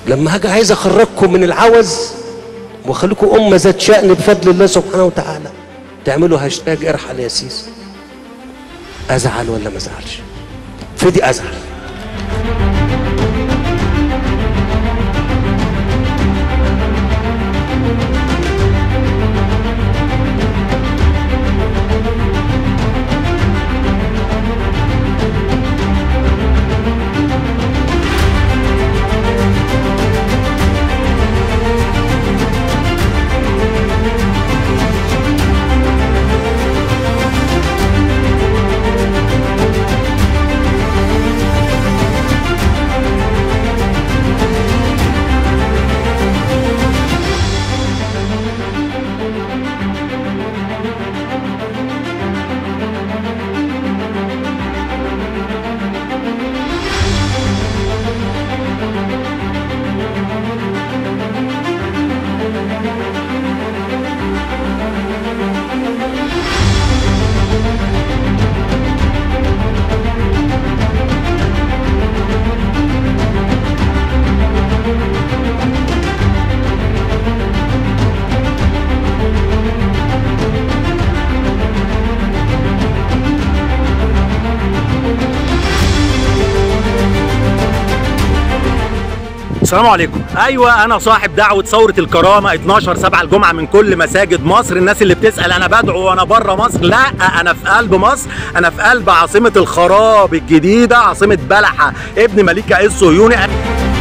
لما هاجي عايز اخرجكم من العوز واخليكم امه ذات شان بفضل الله سبحانه وتعالى تعملوا هاشتاج ارحل يا سيسي ازعل ولا ما ازعلش في دي ازعل السلام عليكم ايوه انا صاحب دعوه ثوره الكرامه 12 7 الجمعه من كل مساجد مصر الناس اللي بتسال انا بدعو وانا بره مصر لا انا في قلب مصر انا في قلب عاصمه الخراب الجديده عاصمه بلحه ابن مليكه الصهيوني